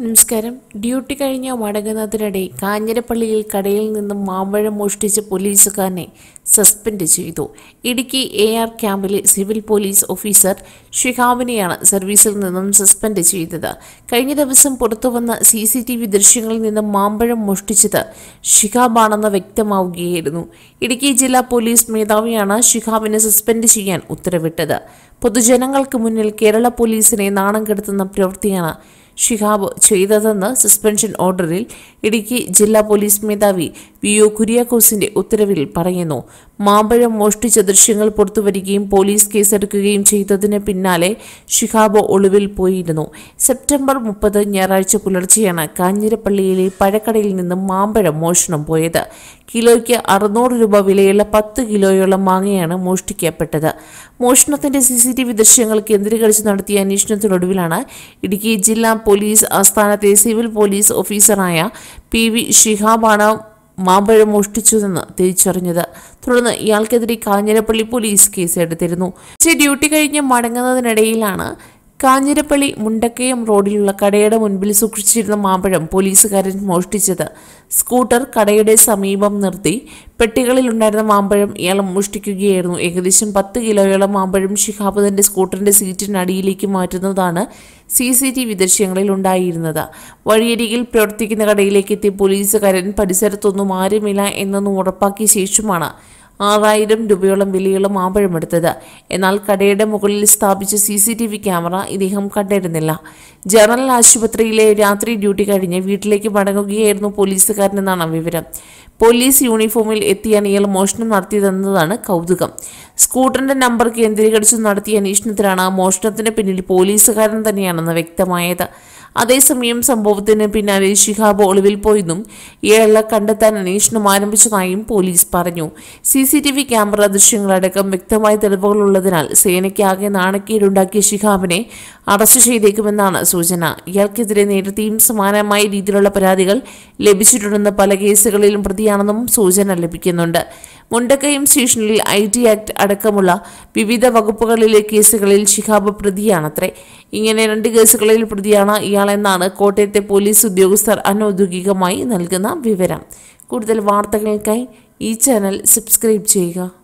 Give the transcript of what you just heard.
നമസ്കാരം ഡ്യൂട്ടി കഴിഞ്ഞ് മടങ്ങുന്നതിനിടെ കാഞ്ഞിരപ്പള്ളിയിൽ കടയിൽ നിന്നും മാമ്പഴം മോഷ്ടിച്ച പോലീസുകാരനെ സസ്പെൻഡ് ചെയ്തു ഇടുക്കി എ ആർ ക്യാമ്പിലെ സിവിൽ പോലീസ് ഓഫീസർ ഷിഹാബിനെയാണ് സർവീസിൽ നിന്നും സസ്പെൻഡ് ചെയ്തത് കഴിഞ്ഞ ദിവസം പുറത്തുവന്ന സി സി ടി വി ദൃശ്യങ്ങളിൽ നിന്നും മാമ്പഴം മോഷ്ടിച്ചത് ഷിഹാബാണെന്ന് വ്യക്തമാവുകയായിരുന്നു ഇടുക്കി ജില്ലാ പോലീസ് മേധാവിയാണ് ഷിഹാബിനെ സസ്പെൻഡ് ചെയ്യാൻ ഉത്തരവിട്ടത് പൊതുജനങ്ങൾക്ക് മുന്നിൽ കേരള പോലീസിനെ നാണം കെടുത്തുന്ന പ്രവൃത്തിയാണ് ഷിഹാബ് ചെയ്തതെന്ന് സസ്പെൻഷൻ ഓർഡറിൽ ഇടുക്കി ജില്ലാ പോലീസ് മേധാവി വി ഒ കുര്യാക്കോസിന്റെ ഉത്തരവിൽ പറയുന്നു മാമ്പഴം മോഷ്ടിച്ച ദൃശ്യങ്ങൾ പുറത്തുവരികയും പോലീസ് കേസെടുക്കുകയും ചെയ്തതിന് പിന്നാലെ ഷിഹാബ് ഒളിവിൽ പോയിരുന്നു സെപ്റ്റംബർ മുപ്പത് ഞായറാഴ്ച പുലർച്ചെയാണ് കാഞ്ഞിരപ്പള്ളിയിലെ പഴക്കടയിൽ നിന്നും മാമ്പഴം മോഷണം പോയത് കിലോയ്ക്ക് അറുന്നൂറ് രൂപ വിലയുള്ള പത്ത് കിലോയോളം മാങ്ങയാണ് മോഷ്ടിക്കപ്പെട്ടത് മോഷണത്തിന്റെ സി സി ടി വി ദൃശ്യങ്ങൾ കേന്ദ്രീകരിച്ച് നടത്തിയ അന്വേഷണത്തിനൊടുവിലാണ് ഇടുക്കി ജില്ലാ പോലീസ് ആസ്ഥാനത്തെ സിവിൽ പോലീസ് ഓഫീസറായ പി വി ഷിഹാബാണ് മാമ്പഴം മോഷ്ടിച്ചതെന്ന് തിരിച്ചറിഞ്ഞത് തുടർന്ന് ഇയാൾക്കെതിരെ കാഞ്ഞിരപ്പള്ളി പോലീസ് കേസെടുത്തിരുന്നു പക്ഷേ ഡ്യൂട്ടി കഴിഞ്ഞ് മടങ്ങുന്നതിനിടയിലാണ് കാഞ്ഞിരപ്പള്ളി മുണ്ടക്കയം റോഡിലുള്ള കടയുടെ മുൻപിൽ സൂക്ഷിച്ചിരുന്ന മാമ്പഴം പോലീസുകാരൻ മോഷ്ടിച്ചത് സ്കൂട്ടർ കടയുടെ സമീപം നിർത്തി പെട്ടികളിലുണ്ടായിരുന്ന മാമ്പഴം ഇയാൾ മോഷ്ടിക്കുകയായിരുന്നു ഏകദേശം പത്ത് കിലോയോളം മാമ്പഴം ഷിഹാബ് തന്റെ സ്കൂട്ടറിന്റെ സീറ്റിനടിയിലേക്ക് മാറ്റുന്നതാണ് സി സി ടി വി ദൃശ്യങ്ങളിൽ ഉണ്ടായിരുന്നത് വഴിയരികിൽ പ്രവർത്തിക്കുന്ന കടയിലേക്ക് എത്തിയ പോലീസുകാരൻ പരിസരത്തൊന്നും ആരുമില്ല എന്നൊന്നും ഉറപ്പാക്കിയ ശേഷമാണ് ആറായിരം രൂപയോളം വിലയുള്ള മാമ്പഴമെടുത്തത് എന്നാൽ കടയുടെ മുകളിൽ സ്ഥാപിച്ച C C T V camera ഇദ്ദേഹം കണ്ടിരുന്നില്ല ജനറൽ ആശുപത്രിയിലെ രാത്രി ഡ്യൂട്ടി കഴിഞ്ഞ് വീട്ടിലേക്ക് മടങ്ങുകയായിരുന്നു പോലീസുകാരനെന്നാണ് വിവരം പോലീസ് യൂണിഫോമിൽ എത്തിയാണ് ഇയാൾ മോഷണം നടത്തിയതെന്നതാണ് കൗതുകം സ്കൂട്ടറിന്റെ നമ്പർ കേന്ദ്രീകരിച്ച് നടത്തിയ അന്വേഷണത്തിലാണ് മോഷണത്തിന് പിന്നിൽ പോലീസുകാരൻ തന്നെയാണെന്ന് വ്യക്തമായത് അതേസമയം സംഭവത്തിന് പിന്നാലെ ഷിഹാബ് ഒളിവിൽ പോയെന്നും ഇയാളെ കണ്ടെത്താൻ അന്വേഷണം ആരംഭിച്ചതായും പോലീസ് പറഞ്ഞു C C T V camera ദൃശ്യങ്ങളടക്കം വ്യക്തമായ തെളിവുകളുള്ളതിനാൽ സേനയ്ക്കാകെ നാണക്കേടുണ്ടാക്കിയ ഷിഹാബിനെ അറസ്റ്റ് ചെയ്തേക്കുമെന്നാണ് സൂചന ഇയാൾക്കെതിരെ നേരത്തെയും സമാനമായ രീതിയിലുള്ള പരാതികൾ ലഭിച്ചിട്ടുണ്ടെന്ന് പല കേസുകളിലും പ്രതിയാണെന്നും സൂചന ലഭിക്കുന്നുണ്ട് മുണ്ടക്കയം സ്റ്റേഷനിൽ ഐ ടി ആക്ട് അടക്കമുള്ള വിവിധ വകുപ്പുകളിലെ കേസുകളിൽ ഷിഹാബ് പ്രതിയാണത്രേ ഇങ്ങനെ രണ്ട് കേസുകളിൽ പ്രതിയാണ് ഇയാളെന്നാണ് കോട്ടയത്തെ പോലീസ് ഉദ്യോഗസ്ഥർ അനൌദ്യോഗികമായി നൽകുന്ന വിവരം കൂടുതൽ വാർത്തകൾക്കായി ഈ ചാനൽ സബ്സ്ക്രൈബ് ചെയ്യുക